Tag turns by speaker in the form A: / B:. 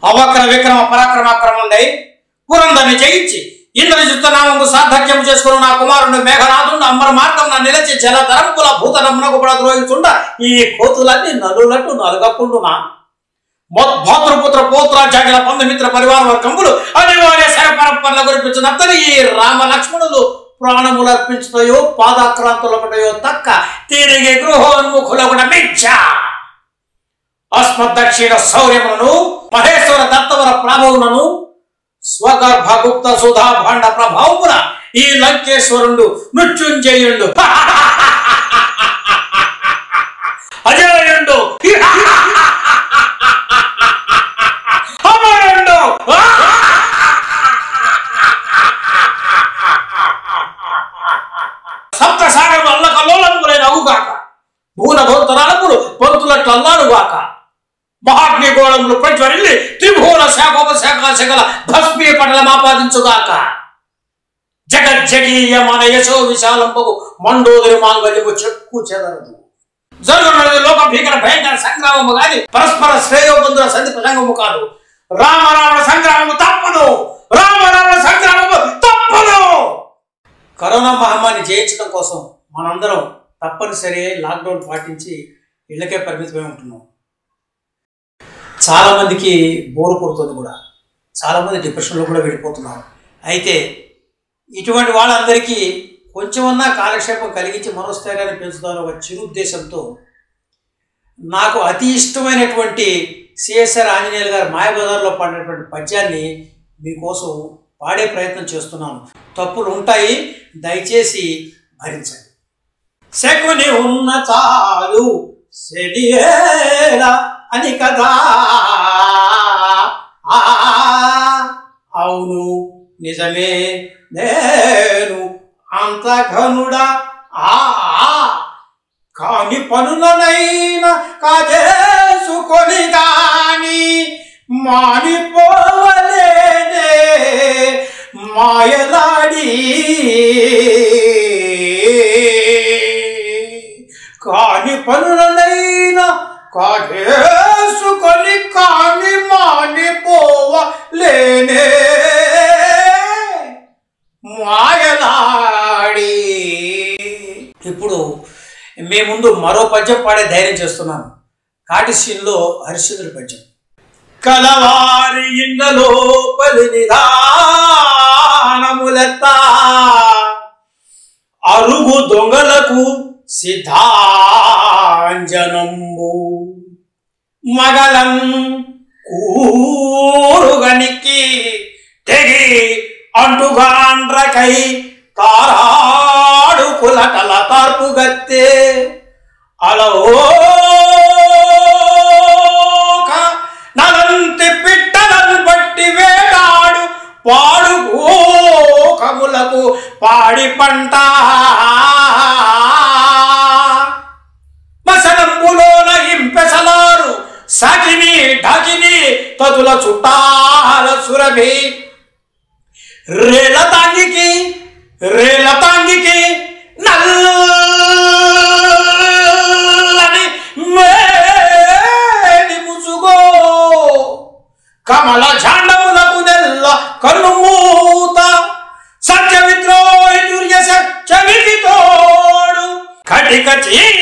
A: అవక్ర విక్రమ పరాక్రమాక్రముండై పురంధని జయించి ఇంద్రజిత్తు నామము సార్థక్యం చేసుకుని నా కుమారుడు మేఘనాథుడు అమ్మర మార్గం నా నిలచి జలధరంపుల భూతనమునకు కూడా ద్రోహించుండ ఈ కోతులన్నీ నలులట్టు నలుగకుండునా భోత్రపుత్ర పోత్ర జాగల పందమిత్ర పరివార వర్గములు అనివార్య శర పరంపరల గురిపించినత్తని ఈ రామ లక్ష్మణులు ప్రాణములు అర్పించుతాయో పాదాక్రాంతులొకటయో తక్క తిరిగి గృహోన్ముఖులొకట మిచ్చ అస్మద్ దక్షిణ శౌర్యములను మహేశ్వర దత్తవర ప్రభావులను స్వగర్భ గుప్త సుధా భాండ ప్రభావమున ఈ లంకేశ్వరుడు మృత్యుంజయుండు అజయుండు అమరుండు సప్త సాగరం అల్లకల్లోలములైన అవుగాక భూన భౌతరాలములు పంతులట్లు అల్లాడుగాక మహాగ్ని గోళములు ప్రజ్వరిల్లి త్రిభువన శాఖోపశాఖ శకల భస్మీ పటలం ఆపాదించుగాక జగజ్జగీయమన యశో విశాలంబగు మండోదరి మాంగళ్యము చెక్కు చెదరదు జరుగుతున్నది లోక భీకర భయంకర సంగ్రామము గాని పరస్పర శ్రేయోబంధుల సంధి ప్రసంగము కాదు రామరావణ సంగ్రామము తప్పదు రామరావణ సంగ్రామము తప్పదు కరోనా మహమ్మారిని జయించడం కోసం మనందరం తప్పనిసరి లాక్డౌన్ పాటించి ఇళ్ళకే పరిమితమై ఉంటున్నాం చాలామందికి బోరు కొడుతుంది కూడా చాలామంది డిప్రెషన్లో కూడా వెళ్ళిపోతున్నారు అయితే ఇటువంటి వాళ్ళందరికీ కొంచెమన్నా కాలక్షేపం కలిగించి మనోస్థైర్యాన్ని పెంచుతారు ఒక చిరుద్దేశంతో నాకు అతి ఇష్టమైనటువంటి సిఎస్ఆర్ ఆంజనేయులు గారు మాయబజార్లో పాడినటువంటి పద్యాన్ని మీకోసం పాడే ప్రయత్నం చేస్తున్నాను తప్పులు ఉంటాయి దయచేసి భరించండి శకుని ఉన్న చాలు శనియేలా అని కదా ఆ, అవును నిజమే నేను అంత ఘనుడా ఆ కాని పనులనైనా కాజేసుకొని గాని మానిపోలేనే మాయలాడి కాని పనులనైనా కాజేసుకొని కాని మానిపోవలేనే మాయలాడి ఇప్పుడు మీ ముందు మరో పద్యం పాడే ధైర్యం చేస్తున్నాను కాటిసీన్లో హరిశ్చంద్రుడి పద్యం కలవారి ఇండ్లలో పలి నిధానములెత్త అరుగు దొంగలకు సిద్ధాంజనంబు మగలం కూరుగనికి తెగి అంటుగాండ్రకై తారాడు కులటల తార్పు గత్తే అలవోక నలంతి పిట్టలను బట్టి వేటాడు పాడు గోకములకు పాడి పంట మసనంబులోన ఇంపెసలారు సాకిని ఢాకిని తదుల చుట్టాల సురభి రేల తాంగికి రేల తాంగికి నల్లని మేలి ముసుగో కమల జాండములకు నెల్ల కన్నుమూత సత్య విద్రోహి దుర్య సత్యమికి తోడు కటిక చీ